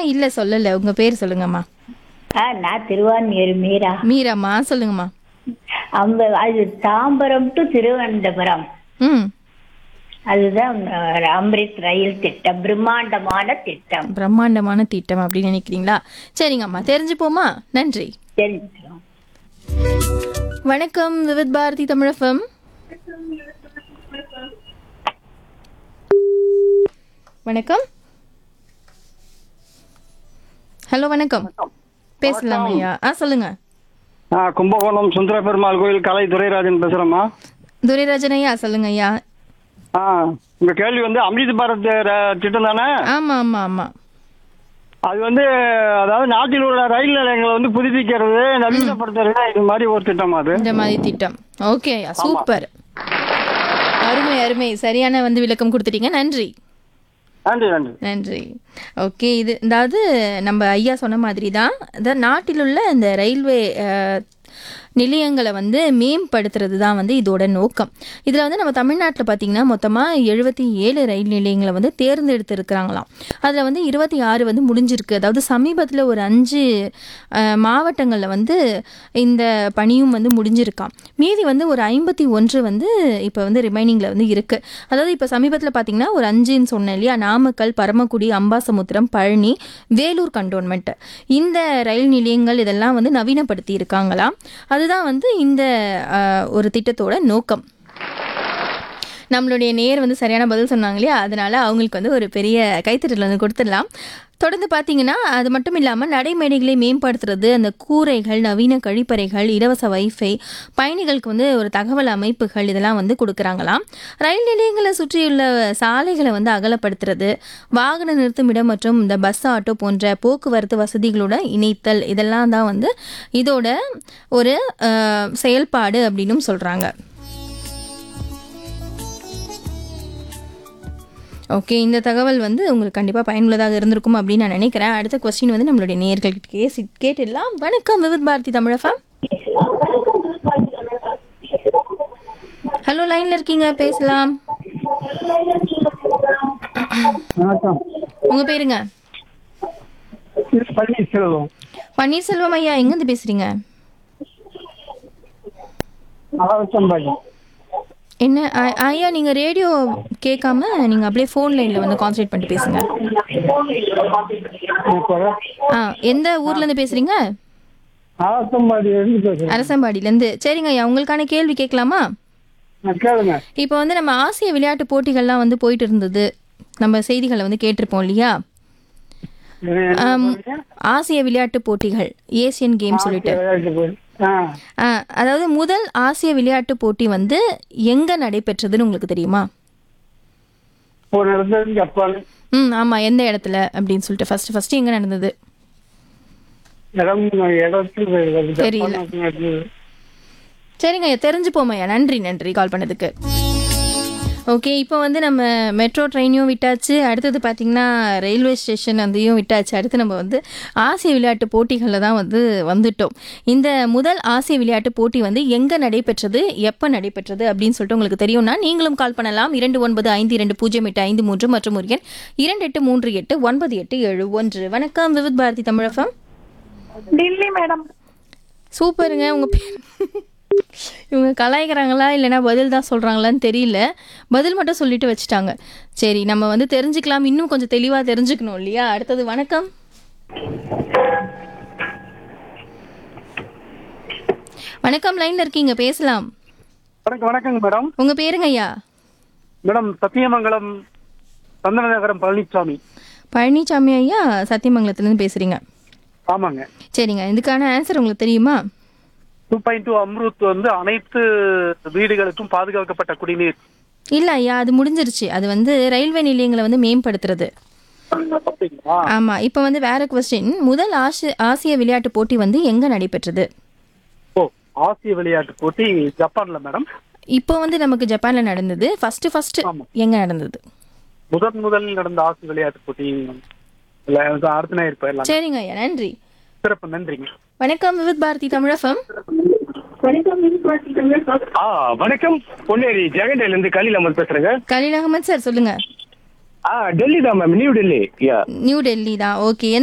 இல்ல சொல்லல உங்க பேர் சொல்லுங்கம்மா ஆ நான் திருவான்மியூர் மீரா மீராம்மா சொல்லுங்கம்மா அந்த அது தாம்பரம் டு திருவனந்தபுரம் ம் அதுதான் அஹ், அம்ரித் ரயில் திட்டம் பிரம்மாண்டமான திட்டம் பிரம்மாண்டமான திட்டம் அப்படின்னு நினைக்கிறீங்களா சரிங்கம்மா தெரிஞ்சுப்போமா நன்றி தெரிஞ்சுக்கிறோம் வணக்கம் விவித் பாரதி தமிழகம் வணக்கம் ஹலோ வணக்கம் பேசலாம் ஐயா ஆ சொல்லுங்க ஆ கும்பகோணம் சுந்தர பெருமாள் கோயில் கலை துரைராஜன் பேசுறேம்மா துரைராஜன் ஐயா சொல்லுங்க ஐயா ஆ உங்க கேள்வி வந்து அமிர்த் பாரத் ர- திட்டம் தானே ஆமா ஆமா ஆமா அது வந்து அதாவது நாட்டில் உள்ள ரயில் நிலையங்களை வந்து புதுப்பிக்கிறது நவீனப்படுத்துறது இது மாதிரி ஒரு திட்டம் அது இந்த மாதிரி திட்டம் ஓகே ஐயா சூப்பர் அருமை அருமை சரியான வந்து விளக்கம் கொடுத்துட்டீங்க நன்றி நன்றி நன்றி நன்றி ஓகே இது அதாவது நம்ம ஐயா சொன்ன மாதிரி தான் அதாவது நாட்டில் உள்ள இந்த ரயில்வே அஹ், நிலையங்களை வந்து மேம்படுத்துறது தான் வந்து இதோட நோக்கம் இதில் வந்து நம்ம தமிழ்நாட்டில் பார்த்தீங்கன்னா மொத்தமாக எழுபத்தி ஏழு ரயில் நிலையங்களை வந்து தேர்ந்தெடுத்திருக்கிறாங்களாம் அதில் வந்து இருபத்தி ஆறு வந்து முடிஞ்சிருக்கு அதாவது சமீபத்தில் ஒரு அஞ்சு மாவட்டங்களில் வந்து இந்த பணியும் வந்து முடிஞ்சிருக்காம் மீதி வந்து ஒரு ஐம்பத்தி ஒன்று வந்து இப்போ வந்து ரிமைனிங்கில் வந்து இருக்குது அதாவது இப்போ சமீபத்தில் பார்த்தீங்கன்னா ஒரு அஞ்சுன்னு சொன்னேன் இல்லையா நாமக்கல் பரமக்குடி அம்பாசமுத்திரம் பழனி வேலூர் கண்டோன்மெண்ட் இந்த ரயில் நிலையங்கள் இதெல்லாம் வந்து நவீனப்படுத்தி இருக்காங்களாம் அதுதான் வந்து இந்த அஹ், ஒரு திட்டத்தோட நோக்கம் நம்மளுடைய நேர் வந்து சரியான பதில் சொன்னாங்க இல்லையா அதனால அவங்களுக்கு வந்து ஒரு பெரிய கைத்தட்டல் வந்து கொடுத்துடலாம் தொடர்ந்து பார்த்தீங்கன்னா அது மட்டும் இல்லாமல் நடைமேடைகளை மேம்படுத்துறது அந்த கூரைகள் நவீன கழிப்பறைகள் இலவச வைஃபை பயணிகளுக்கு வந்து ஒரு தகவல் அமைப்புகள் இதெல்லாம் வந்து கொடுக்குறாங்களாம் ரயில் நிலையங்களை சுற்றியுள்ள சாலைகளை வந்து அகலப்படுத்துறது வாகன நிறுத்துமிடம் மற்றும் இந்த பஸ் ஆட்டோ போன்ற போக்குவரத்து வசதிகளோட இணைத்தல் இதெல்லாம் தான் வந்து இதோட ஒரு அஹ், செயல்பாடு அப்படின்னும் சொல்கிறாங்க ஓகே இந்த தகவல் வந்து உங்களுக்கு கண்டிப்பாக பயனுள்ளதாக இருந்திருக்கும் அப்படின்னு நான் நினைக்கிறேன் அடுத்த கொஸ்டின் வந்து நம்மளுடைய நேயர்கள்கிட்ட கேசி கேட்டுடலாம் வணக்கம் விவித் பாரதி தமிழஃபம் ஹலோ லைன்ல இருக்கீங்க பேசலாம் வணக்கம் உங்க பேருங்க பன்னீர்செல்வம் பன்னீர்செல்வம் ஐயா எங்கேருந்து பேசுறீங்க அழகம்பாடி என்ன ஐ- ஐயா நீங்க ரேடியோ கேட்காம நீங்க அப்படியே ஃபோன் லைன்ல வந்து கான்சன்ட்ரேட் பண்ணிட்டு பேசுங்க ஆ எந்த ஊர்ல இருந்து பேசுறீங்க அழகம்பாடி இருந்து பேசுறேன் அரசம்பாடியில இருந்து சரிங்க ஐயா உங்களுக்கான கேள்வி கேட்கலாமா கேளுங்க இப்போ வந்து நம்ம ஆசிய விளையாட்டு போட்டிகள்லாம் வந்து போயிட்டு இருந்தது நம்ம செய்திகளை வந்து கேட்டிருப்போம் இல்லையா ஆம், ஆசிய விளையாட்டு போட்டிகள் ஏசியன் கேம் சொல்லிட்டு ஆ ஆ, அதாவது முதல் ஆசிய விளையாட்டு போட்டி வந்து எங்க நடைபெற்றதுன்னு உங்களுக்கு தெரியுமா ஒரு நடந்தது ஜப்பான் ம் ஆமா எந்த இடத்துல அப்படின்னு சொல்லிட்டு ஃபர்ஸ்ட் ஃபர்ஸ்ட் எங்க நடந்தது இடம் இடத்துல தெரியல. சரிங்க ஐயா தெரிஞ்சுப்போம் ஐயா நன்றி நன்றி கால் பண்ணதுக்கு ஓகே இப்போ வந்து நம்ம மெட்ரோ ட்ரெயினையும் விட்டாச்சு அடுத்தது பார்த்திங்கன்னா ரயில்வே ஸ்டேஷன் அதையும் விட்டாச்சு அடுத்து நம்ம வந்து ஆசிய விளையாட்டு போட்டிகளில் தான் வந்து வந்துட்டோம் இந்த முதல் ஆசிய விளையாட்டு போட்டி வந்து எங்கே நடைபெற்றது எப்போ நடைபெற்றது அப்படின்னு சொல்லிட்டு உங்களுக்கு தெரியும்னா நீங்களும் கால் பண்ணலாம் இரண்டு ஒன்பது ஐந்து இரண்டு பூஜ்ஜியம் எட்டு ஐந்து மூன்று மற்றும் ஒரு எண் இரண்டு எட்டு மூன்று எட்டு ஒன்பது எட்டு ஏழு ஒன்று வணக்கம் விவித் பாரதி தமிழகம் டில்லி மேடம் சூப்பருங்க உங்க பேர் இவங்க கலாய்க்கிறாங்களா இல்லைன்னா பதில் தான் சொல்றாங்களான்னு தெரியல பதில் மட்டும் சொல்லிட்டு வச்சுட்டாங்க சரி நம்ம வந்து தெரிஞ்சுக்கலாம் இன்னும் கொஞ்சம் தெளிவா தெரிஞ்சுக்கணும் இல்லையா அடுத்தது வணக்கம் வணக்கம் லைன்ல இருக்கீங்க பேசலாம் வணக்கம் வணக்கங்க மேடம் உங்க பேருங்க ஐயா மேடம் சத்தியமங்கலம் சந்தனநகரம் பழனிசாமி பழனிசாமி ஐயா சத்தியமங்கலத்துலேருந்து பேசுறீங்க ஆமாங்க சரிங்க இதுக்கான ஆன்சர் உங்களுக்கு தெரியுமா டூ பாயிண்ட் டூ அம்ருத் வந்து அனைத்து வீடுகளுக்கும் பாதுகாக்கப்பட்ட குடிநீர் இல்ல ஐயா அது முடிஞ்சிருச்சு அது வந்து ரயில்வே நிலையங்களை வந்து மேம்படுத்துறது அப்படிங்களா ஆமா இப்போ வந்து வேற கொஸ்டின் முதல் ஆசி ஆசிய விளையாட்டு போட்டி வந்து எங்க நடைபெற்றது ஓ ஆசிய விளையாட்டு போட்டி ஜப்பான்ல மேடம் இப்போ வந்து நமக்கு ஜப்பான்ல நடந்தது ஃபர்ஸ்ட் ஃபர்ஸ்ட் ஆமா. எங்க நடந்தது முதன் முதலில் நடந்த ஆசிய விளையாட்டு போட்டி இல்ல, இது அடுத்த ஞாயிறு போயிடலாம் சரிங்க ஐயா நன்றி சிறப்பு நன்றிங்க வணக்கம் விவித் பாரதி தமிழகம் ஆ வணக்கம் பொன்னேரி ஜெகண்டேல இருந்து கலில் அமர் பேசுறேங்க கலீல் அகமது சார் சொல்லுங்க ஆ டெல்லி தான் ma'am new Delhi yeah new Delhi தான் ஓகே